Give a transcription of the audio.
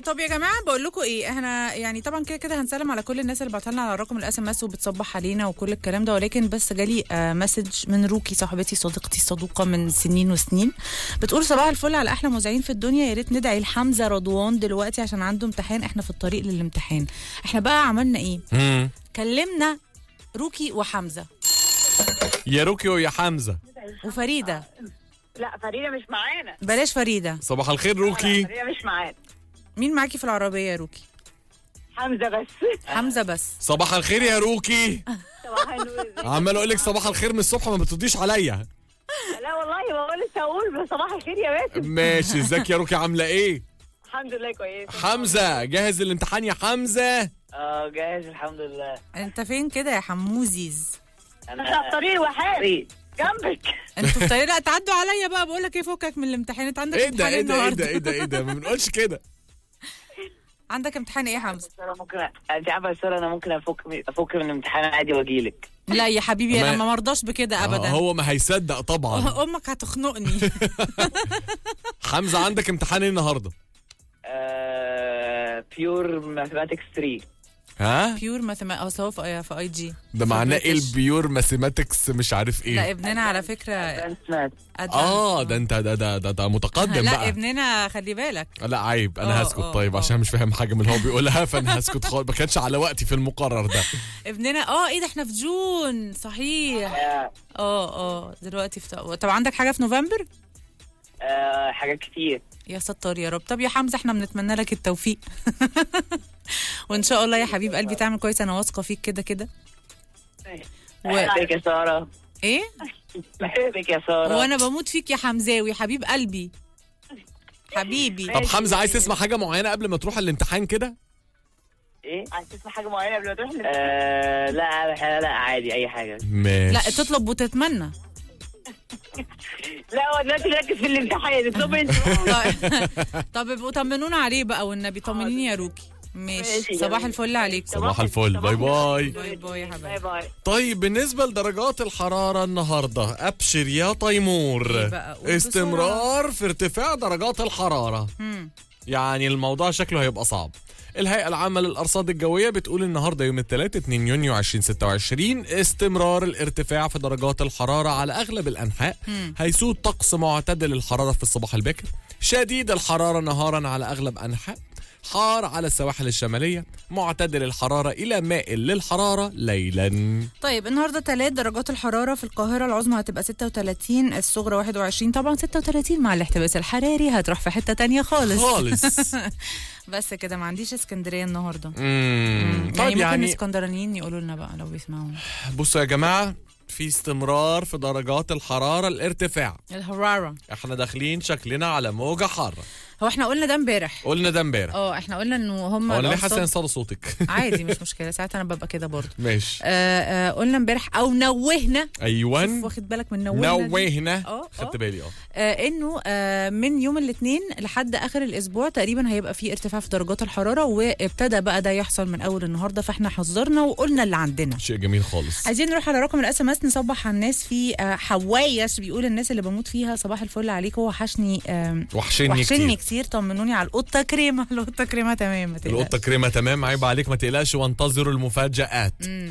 طب يا جماعه بقول لكم ايه احنا يعني طبعا كده كده هنسلم على كل الناس اللي بعتها لنا على رقم الاس ام اس وبتصبح علينا وكل الكلام ده ولكن بس جالي آه مسج من روكي صاحبتي صديقتي الصدوقه من سنين وسنين بتقول صباح الفل على احلى مذيعين في الدنيا يا ريت ندعي لحمزه رضوان دلوقتي عشان عنده امتحان احنا في الطريق للامتحان احنا بقى عملنا ايه مم. كلمنا روكي وحمزه يا روكي ويا حمزه وفريده لا فريده مش معانا بلاش فريده صباح الخير روكي فريده مش معانا مين معاكي في العربيه يا روكي حمزه بس حمزه بس صباح الخير يا روكي صباح النور ازيك؟ عمال اقول لك صباح الخير من الصبح ما بترديش عليا لا والله بقول لسه هقول بس صباح الخير يا باسم ماشي ازيك يا روكي عامله ايه الحمد لله كويس حمزه جاهز للامتحان يا حمزه اه جاهز الحمد لله انت فين كده يا حموزيز احنا في الطريق الوحيد فريد جنبك انتوا في طريق لا تعدوا عليا بقى بقول لك ايه فكك من الامتحان انت عندك ايه ده امتحان ايه ده ايه النهارده ده ايه ده ايه ده ما بنقولش كده عندك امتحان ايه يا حمزه بس انا ممكن انت عارفه يا ساره انا ممكن افك افك من الامتحان عادي واجي لك لا يا حبيبي ما- انا ما مرضاش بكده ابدا آه، هو ما هيصدق طبعا امك هتخنقني حمزه عندك امتحان ايه النهارده بيور ماثماتكس 3 ها بيور ماثيما اصل هو في في اي جي ده معناه ايه British. البيور ماثيماتكس مش عارف لا ايه ابننا على فكره ادفانس advanced. اه ده انت ده ده ده, ده متقدم لا بقى ابننا خلي بالك لا عيب انا آه، هسكت آه، طيب آه. عشان مش فاهم حاجه من اللي هو بيقولها فانا هسكت خالص ما كانش على وقتي في المقرر ده ابننا اه ايه ده احنا في جون صحيح اه اه دلوقتي في طب عندك حاجه في نوفمبر حاجات كتير يا ستار يا رب طب يا حمزه احنا بنتمنى لك التوفيق وان شاء الله يا حبيب قلبي تعمل كويس انا واثقه فيك كده كده و... بحبك يا ساره ايه بحبك يا ساره وانا بموت فيك يا حمزاوي حبيب قلبي حبيبي طب حمزه عايز تسمع حاجه معينه قبل ما تروح الامتحان كده ايه عايز تسمع حاجه معينه قبل ما تروح آه لا لا لا عادي اي حاجه ماشي لا تطلب وتتمنى لا هو دلوقتي ركز في الامتحان اطلب انت طيب- طب ابقوا طمنونا عليه بقى والنبي طمنيني يا روكي ماشي ماشي، صباح جميل. الفل عليك صباح الفل باي باي باي باي يا باي حبايبي باي طيب بالنسبة لدرجات الحرارة النهاردة أبشر يا تيمور إيه بقى؟ قول استمرار في ارتفاع درجات الحرارة مم. يعني الموضوع شكله هيبقى صعب الهيئة العامة للأرصاد الجوية بتقول النهاردة يوم الثلاث 2 يونيو 2026 استمرار الارتفاع في درجات الحرارة على أغلب الأنحاء هيسود طقس معتدل الحرارة في الصباح الباكر شديد الحرارة نهارا على أغلب أنحاء حار على السواحل الشمالية معتدل الحرارة إلى مائل للحرارة ليلا طيب النهارده ثلاث درجات الحراره في القاهره العظمى هتبقى 36 الصغرى 21 طبعا 36 مع الاحتباس الحراري هتروح في حته تانية خالص خالص بس كده ما عنديش اسكندريه النهارده مم. يعني طيب ممكن يعني الاسكندرانيين يقولوا لنا بقى لو بيسمعونا بصوا يا جماعة في استمرار في درجات الحرارة الارتفاع الحراره احنا داخلين شكلنا على موجة حارة هو احنا قلنا ده امبارح قلنا ده امبارح اه احنا قلنا انه هم هو انا ليه الأرصاد- حاسس ان صدى صوتك عادي مش مشكله ساعات انا ببقى كده برضه ماشي آه آه قلنا امبارح او نوهنا شوف ايوان واخد بالك من نوهنا دي؟ نوهنا اه خدت اه بالي اه آه انه آه من يوم الاثنين لحد اخر الاسبوع تقريبا هيبقى في ارتفاع في درجات الحراره وابتدى بقى ده يحصل من اول النهارده فاحنا حذرنا وقلنا اللي عندنا شيء جميل خالص عايزين نروح على رقم الاس ام اس نصبح على الناس في آه حوايش بيقول الناس اللي بموت فيها صباح الفل عليكم وحشني آه وحشني وحشني كتير كتير طمنوني على القطه كريمه القطه كريمه تمام ما تقلقش. القطة كريمة تمام عيب عليك ما تقلقش وانتظروا المفاجآت